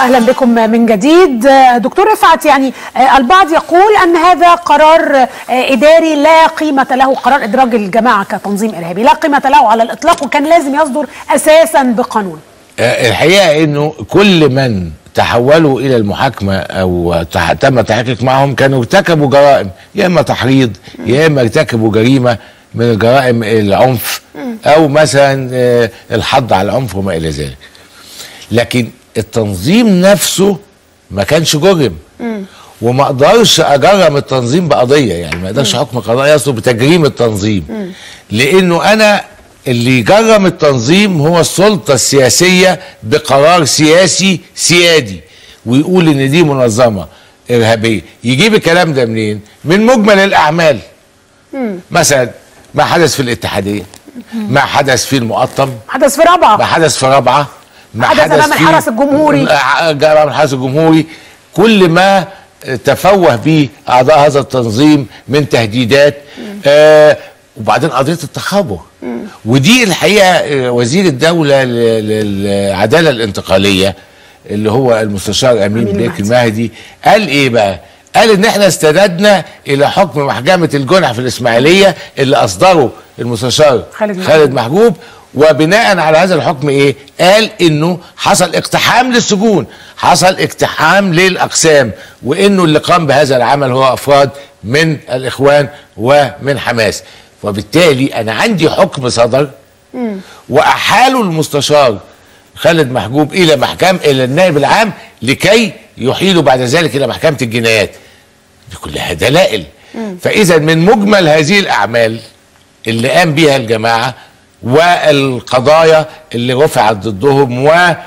اهلا بكم من جديد دكتور رفعت يعني البعض يقول ان هذا قرار اداري لا قيمه له قرار ادراج الجماعه كتنظيم ارهابي لا قيمه له على الاطلاق وكان لازم يصدر اساسا بقانون الحقيقه انه كل من تحولوا الى المحاكمه او تح- تم التحقيق معهم كانوا ارتكبوا جرائم يا اما تحريض يا اما ارتكبوا جريمه من جرائم العنف او مثلا آه، الحض على العنف وما الى ذلك لكن التنظيم نفسه ما كانش جرم وما اقدرش اجرم التنظيم بقضيه يعني ما اقدرش حكم قضائي يصدر بتجريم التنظيم لانه انا اللي يجرم التنظيم هو السلطه السياسيه بقرار سياسي سيادي ويقول ان دي منظمه ارهابيه يجيب الكلام ده منين من مجمل الاعمال مثلا ما حدث في الاتحاديه ما حدث في المقطم حدث في رابعه ما حدث في رابعه ما حدث أمام في- الحرس الجمهوري. امام الحرس الجمهوري كل ما تفوه به اعضاء هذا التنظيم من تهديدات آه وبعدين قضيه التخابر ودي الحقيقه آه، وزير الدوله ل- للعداله الانتقاليه اللي هو المستشار امين أمين بليك المهدي. المهدي قال ايه بقى؟ قال ان احنا استندنا الى حكم محكمه الجنح في الاسماعيليه اللي اصدره المستشار خالد محجوب. خالد محجوب وبناء على هذا الحكم ايه؟ قال انه حصل اقتحام للسجون، حصل اقتحام للاقسام، وانه اللي قام بهذا العمل هو افراد من الاخوان ومن حماس، وبالتالي انا عندي حكم صدر واحالوا المستشار خالد محجوب الى محكمه الى النائب العام لكي يحيلوا بعد ذلك الى محكمه الجنايات. دي كلها دلائل. فاذا من مجمل هذه الاعمال اللي قام بيها الجماعه والقضايا اللي رفعت ضدهم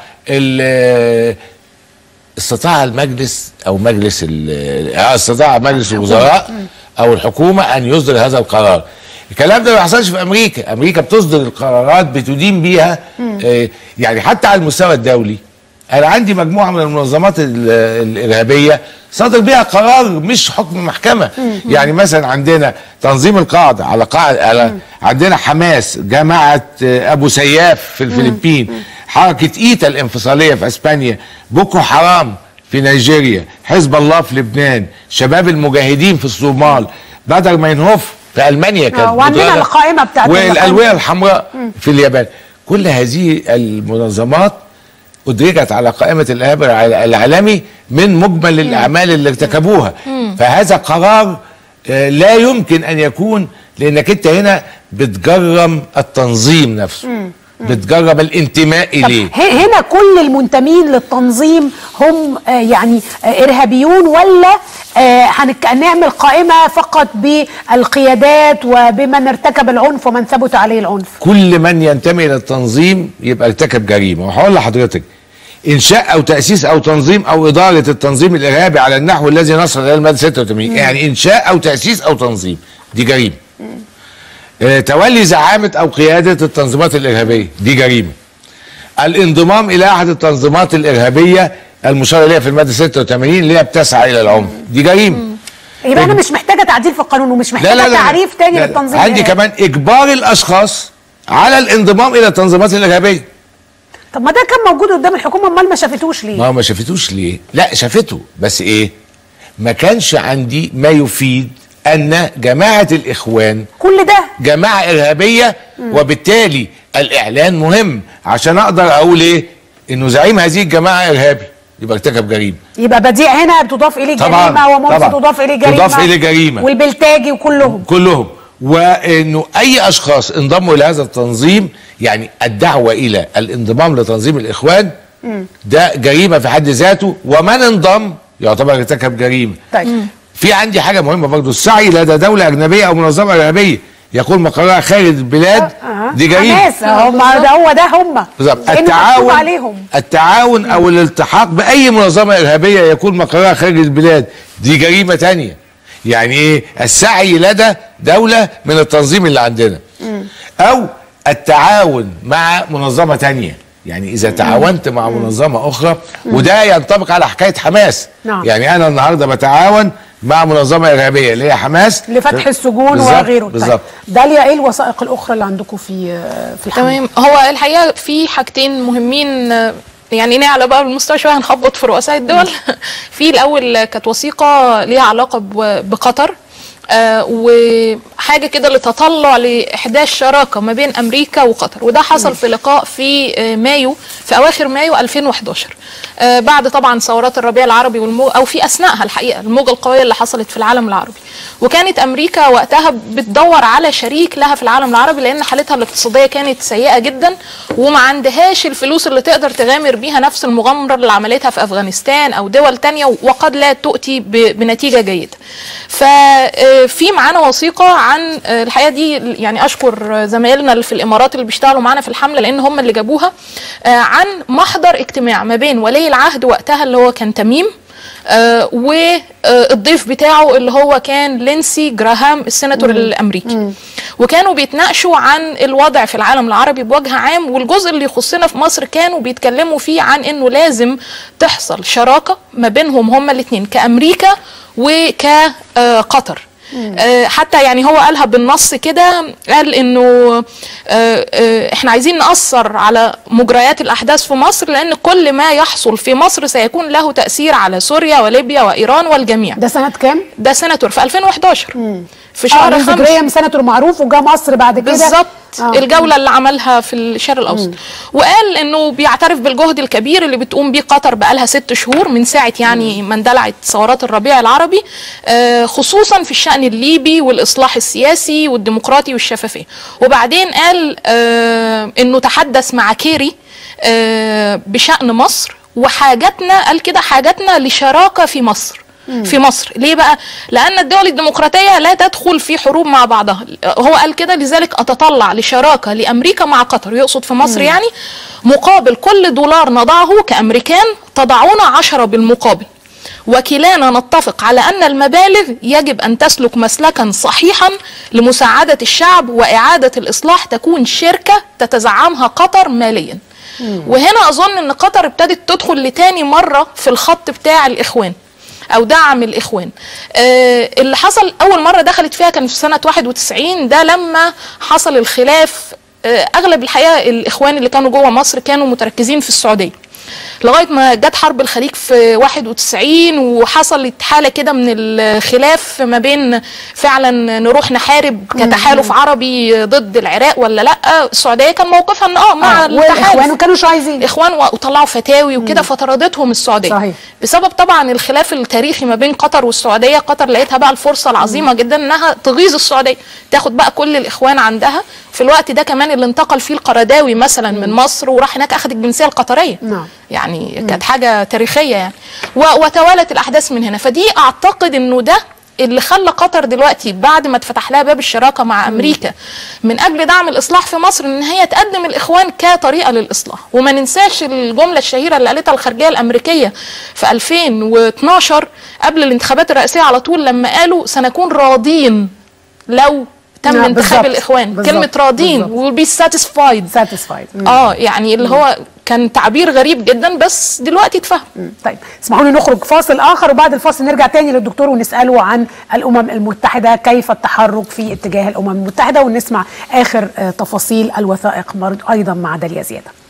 وال استطاع المجلس او مجلس ال- آه، استطاع مجلس الوزراء او الحكومه ان يصدر هذا القرار الكلام ده ما بيحصلش في امريكا امريكا بتصدر القرارات بتدين بيها آه، يعني حتى على المستوى الدولي انا عندي مجموعه من المنظمات ال- الارهابيه صدر بيها قرار مش حكم محكمه يعني مثلا عندنا تنظيم القاعده على قاعده على عندنا حماس جماعه آه، ابو سياف في الفلبين حركه ايتا الانفصاليه في اسبانيا بوكو حرام في نيجيريا حزب الله في لبنان شباب المجاهدين في الصومال بدر ماينهوف في المانيا كانت وعندنا مضربة. القائمة بتاعت والالويه الحمراء في اليابان كل هذه المنظمات ادرجت على قائمه الارهاب الع- العالمي من مجمل الاعمال اللي ارتكبوها فهذا قرار آه، لا يمكن ان يكون لانك انت هنا بتجرم التنظيم نفسه بتجرم الانتماء طب اليه ه- هنا كل المنتمين للتنظيم هم آه، يعني آه، ارهابيون ولا آه، هنك- هنعمل قائمه فقط بالقيادات وبمن ارتكب العنف ومن ثبت عليه العنف كل من ينتمي الى التنظيم يبقى ارتكب جريمه وهقول لحضرتك انشاء او تاسيس او تنظيم او اداره التنظيم الارهابي على النحو الذي نص عليه الماده 86 يعني انشاء او تاسيس او تنظيم دي جريمه آه تولي زعامه او قياده التنظيمات الارهابيه دي جريمه الانضمام الى احد التنظيمات الارهابيه المشار اليها في الماده 86 اللي هي بتسعى الى العنف دي جريمه يبقى انا مش محتاجه تعديل في القانون ومش لا محتاجه لا لا تعريف تاني لا لا. للتنظيم عندي الإرهابي. كمان اجبار الاشخاص على الانضمام الى التنظيمات الارهابيه طب ما ده كان موجود قدام الحكومه امال ما شافتوش ليه ما هو ما شافتوش ليه؟ لا شافته بس ايه؟ ما كانش عندي ما يفيد ان جماعه الاخوان كل ده جماعه ارهابيه وبالتالي الاعلان مهم عشان اقدر اقول ايه؟ انه زعيم هذه الجماعه ارهابي يبقى ارتكب جريمه يبقى بديع هنا بتضاف اليه طبعاً، جريمه ومنصف طبعاً. تضاف اليه جريمه تضاف إليه جريمة. والبلتاجي وكلهم كلهم وانه اي اشخاص انضموا الى هذا التنظيم يعني الدعوه الى الانضمام لتنظيم الاخوان ده جريمه في حد ذاته ومن انضم يعتبر ارتكب جريمه طيب في عندي حاجه مهمه برضو السعي لدى دوله اجنبيه او منظمه ارهابيه يكون مقرها خارج البلاد أه. دي جريمه حماس هم ده هو ده هم بالظبط لأنه مكتوب التعاون عليهم التعاون او الالتحاق باي منظمه ارهابيه يكون مقرها خارج البلاد دي جريمه تانية يعني ايه السعي لدى دوله من التنظيم اللي عندنا او التعاون مع منظمه تانية يعني اذا تعاونت مع منظمه اخرى وده ينطبق على حكايه حماس نعم. يعني انا النهارده بتعاون مع منظمه ارهابيه اللي هي حماس لفتح السجون بالظبط، وغيره طيب. بالظبط داليا ايه الوثائق الاخرى اللي عندكم في في الحمله تمام هو الحقيقه في حاجتين مهمين آه، يعني نعلى بقى بالمستوى شويه هنخبط في رؤساء الدول في الاول كانت وثيقه ليها علاقه ب- بقطر آه وحاجه كده لتطلع لاحداث شراكه ما بين امريكا وقطر وده حصل في لقاء في آه مايو في اواخر مايو 2011 آه بعد طبعا ثورات الربيع العربي والموج او في اثناءها الحقيقه الموجه القويه اللي حصلت في العالم العربي وكانت امريكا وقتها بتدور على شريك لها في العالم العربي لان حالتها الاقتصاديه كانت سيئه جدا وما عندهاش الفلوس اللي تقدر تغامر بيها نفس المغامره اللي عملتها في افغانستان او دول تانية وقد لا تؤتي ب- بنتيجه جيده. ففي معانا وثيقه عن آه، الحقيقه دي يعني اشكر زمايلنا اللي في الامارات اللي بيشتغلوا معانا في الحمله لان هم اللي جابوها آه، عن محضر اجتماع ما بين ولي العهد وقتها اللي هو كان تميم آه، والضيف بتاعه اللي هو كان لينسي جراهام السيناتور الامريكي وكانوا بيتناقشوا عن الوضع في العالم العربي بوجه عام والجزء اللي يخصنا في مصر كانوا بيتكلموا فيه عن انه لازم تحصل شراكه ما بينهم هما الاثنين كامريكا وكقطر آه، حتى يعني هو قالها بالنص كده قال انه آه، آه، احنا عايزين نأثر على مجريات الاحداث في مصر لان كل ما يحصل في مصر سيكون له تأثير على سوريا وليبيا وايران والجميع ده سنه كام؟ ده سيناتور في 2011 في اه شهر لينزي خمسة جراهام سناتور معروف وجا مصر بعد كده بالظبط آه. الجوله اللي عملها في الشرق الاوسط وقال انه بيعترف بالجهد الكبير اللي بتقوم بيه قطر بقالها ست شهور من ساعه يعني ما اندلعت ثورات الربيع العربي آه، خصوصا في الشان الليبي والاصلاح السياسي والديمقراطي والشفافيه وبعدين قال آه، انه تحدث مع كيري آه، بشان مصر وحاجتنا قال كده حاجتنا لشراكه في مصر في مصر ليه بقى لان الدول الديمقراطيه لا تدخل في حروب مع بعضها هو قال كده لذلك اتطلع لشراكه لامريكا مع قطر يقصد في مصر يعني مقابل كل دولار نضعه كامريكان تضعون عشرة بالمقابل وكلانا نتفق على ان المبالغ يجب ان تسلك مسلكا صحيحا لمساعده الشعب واعاده الاصلاح تكون شركه تتزعمها قطر ماليا وهنا اظن ان قطر ابتدت تدخل لتاني مره في الخط بتاع الاخوان او دعم الاخوان آه اللي حصل اول مره دخلت فيها كان في سنه 91 ده لما حصل الخلاف آه اغلب الحقيقه الاخوان اللي كانوا جوه مصر كانوا متركزين في السعوديه لغايه ما جت حرب الخليج في 91 وحصلت حاله كده من الخلاف ما بين فعلا نروح نحارب كتحالف عربي ضد العراق ولا لا السعوديه كان موقفها ان اه مع آه، والاخوان التحالف ما كانوش عايزين الاخوان وطلعوا فتاوي وكده فطردتهم السعوديه صحيح. بسبب طبعا الخلاف التاريخي ما بين قطر والسعوديه قطر لقيتها بقى الفرصه العظيمه جدا انها تغيظ السعوديه تاخد بقى كل الاخوان عندها في الوقت ده كمان اللي انتقل فيه القرداوي مثلا من مصر وراح هناك اخذ الجنسيه القطريه نعم. يعني كانت حاجه تاريخيه يعني و- وتوالت الاحداث من هنا فدي اعتقد انه ده اللي خلى قطر دلوقتي بعد ما اتفتح لها باب الشراكه مع امريكا من اجل دعم الاصلاح في مصر ان هي تقدم الاخوان كطريقه للاصلاح وما ننساش الجمله الشهيره اللي قالتها الخارجيه الامريكيه في 2012 قبل الانتخابات الرئاسيه على طول لما قالوا سنكون راضين لو تم نعم، انتخاب بالظبط. الاخوان بالظبط. كلمه راضين بالظبط. will be satisfied ساتيسفايد اه يعني اللي هو كان تعبير غريب جدا بس دلوقتي اتفهم طيب اسمحوا لي نخرج فاصل اخر وبعد الفاصل نرجع تاني للدكتور ونساله عن الامم المتحده كيف التحرك في اتجاه الامم المتحده ونسمع اخر آه، تفاصيل الوثائق مرض ايضا مع داليا زياده